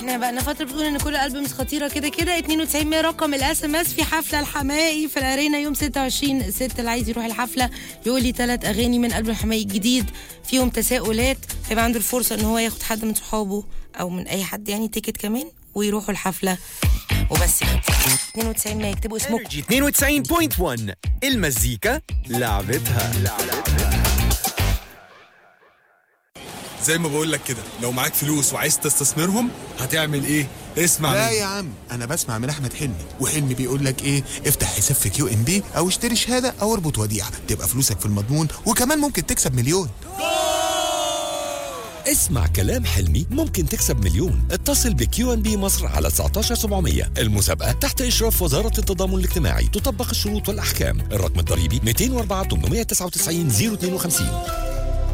احنا بقى لنا فتره بتقول ان كل البومز خطيره كده كده 92 100 رقم الاس ام اس في حفله الحمائي في الارينا يوم 26 6 اللي عايز يروح الحفله يقول لي ثلاث اغاني من البوم الحمائي الجديد فيهم تساؤلات هيبقى عنده الفرصه ان هو ياخد حد من صحابه او من اي حد يعني تيكت كمان ويروحوا الحفله وبس كده 92 100 يكتبوا اسمكم انرجي 92.1 المزيكا لعبتها زي ما بقول لك كده لو معاك فلوس وعايز تستثمرهم هتعمل ايه اسمع لا مني. يا عم انا بسمع من احمد حلمي وحلمي بيقول لك ايه افتح حساب في كيو ام بي او اشتري شهاده او اربط وديعه تبقى فلوسك في المضمون وكمان ممكن تكسب مليون اسمع كلام حلمي ممكن تكسب مليون اتصل بكيو ان بي مصر على 19700 المسابقة تحت إشراف وزارة التضامن الاجتماعي تطبق الشروط والأحكام الرقم الضريبي 204 899 052